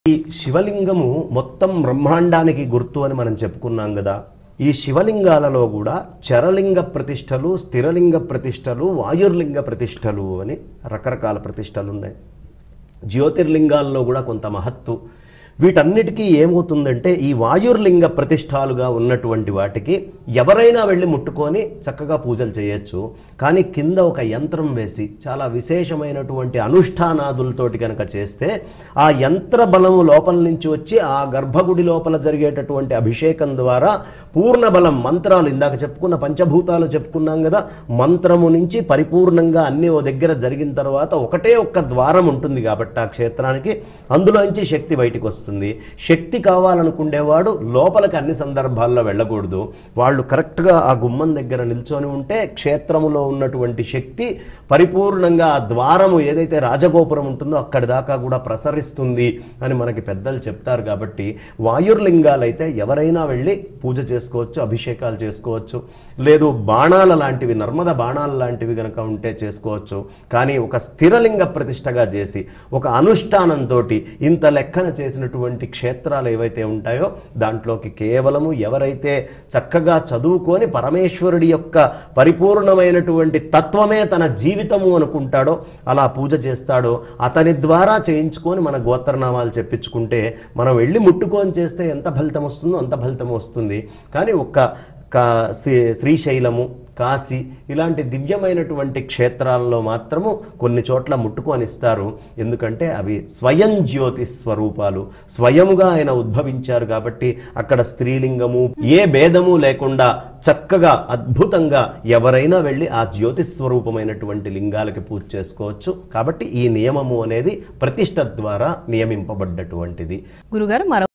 ఈ శివలింగము మొత్తం బ్రహ్మాండానికి గుర్తు అని మనం చెప్పుకున్నాం కదా ఈ శివలింగాలలో కూడా చరలింగ ప్రతిష్టలు స్థిరలింగ ప్రతిష్టలు వాయుర్లింగ ప్రతిష్టలు అని రకరకాల ప్రతిష్టలు ఉన్నాయి జ్యోతిర్లింగాల్లో కూడా కొంత మహత్తు వీటన్నిటికీ ఏమవుతుందంటే ఈ వాయుర్లింగ ప్రతిష్టాలుగా ఉన్నటువంటి వాటికి ఎవరైనా వెళ్ళి ముట్టుకొని చక్కగా పూజలు చేయొచ్చు కానీ కింద ఒక యంత్రం వేసి చాలా విశేషమైనటువంటి అనుష్ఠానాదులతోటి కనుక చేస్తే ఆ యంత్ర బలము లోపల నుంచి వచ్చి ఆ గర్భగుడి లోపల జరిగేటటువంటి అభిషేకం ద్వారా పూర్ణ బలం మంత్రాలు ఇందాక చెప్పుకున్న పంచభూతాలు చెప్పుకున్నాం కదా మంత్రము నుంచి పరిపూర్ణంగా అన్ని ఓ దగ్గర జరిగిన తర్వాత ఒకటే ఒక్క ద్వారం ఉంటుంది కాబట్టి ఆ క్షేత్రానికి అందులోంచి శక్తి బయటికి వస్తుంది శక్తి కావాలనుకునేవాడు లోపలికి అన్ని సందర్భాల్లో వెళ్ళకూడదు వాళ్ళు కరెక్ట్గా ఆ గుమ్మం దగ్గర నిల్చొని ఉంటే క్షేత్రములో ఉన్నటువంటి శక్తి పరిపూర్ణంగా ఆ ద్వారము ఏదైతే రాజగోపురం ఉంటుందో అక్కడి దాకా కూడా ప్రసరిస్తుంది అని మనకి పెద్దలు చెప్తారు కాబట్టి వాయుర్లింగాలైతే ఎవరైనా వెళ్ళి పూజ చేసుకోవచ్చు అభిషేకాలు చేసుకోవచ్చు లేదు బాణాల లాంటివి నర్మద బాణాల లాంటివి కనుక ఉంటే చేసుకోవచ్చు కానీ ఒక స్థిరలింగ ప్రతిష్టగా చేసి ఒక అనుష్ఠానంతో ఇంత లెక్కన చేసినటువంటి క్షేత్రాలు ఏవైతే ఉంటాయో దాంట్లోకి కేవలము ఎవరైతే చక్కగా చదువుకొని పరమేశ్వరుడి యొక్క పరిపూర్ణమైనటువంటి తత్వమే తన జీవితము అనుకుంటాడో అలా పూజ చేస్తాడో అతని ద్వారా చేయించుకొని మన గోత్రనామాలు చెప్పించుకుంటే మనం వెళ్ళి ముట్టుకొని చేస్తే ఎంత ఫలితం వస్తుందో అంత ఫలితం వస్తుంది కానీ ఒక్క కా శ్రీ- శ్రీశైలము కాశీ ఇలాంటి దివ్యమైనటువంటి క్షేత్రాల్లో మాత్రము కొన్ని చోట్ల ముట్టుకొని ఇస్తారు ఎందుకంటే అవి స్వయం జ్యోతి స్వరూపాలు స్వయముగా ఆయన ఉద్భవించారు కాబట్టి అక్కడ స్త్రీలింగము ఏ భేదము లేకుండా చక్కగా అద్భుతంగా ఎవరైనా వెళ్ళి ఆ జ్యోతి స్వరూపమైనటువంటి లింగాలకి పూజ చేసుకోవచ్చు కాబట్టి ఈ నియమము అనేది ప్రతిష్ట ద్వారా నియమింపబడ్డటువంటిది గురుగారు మరో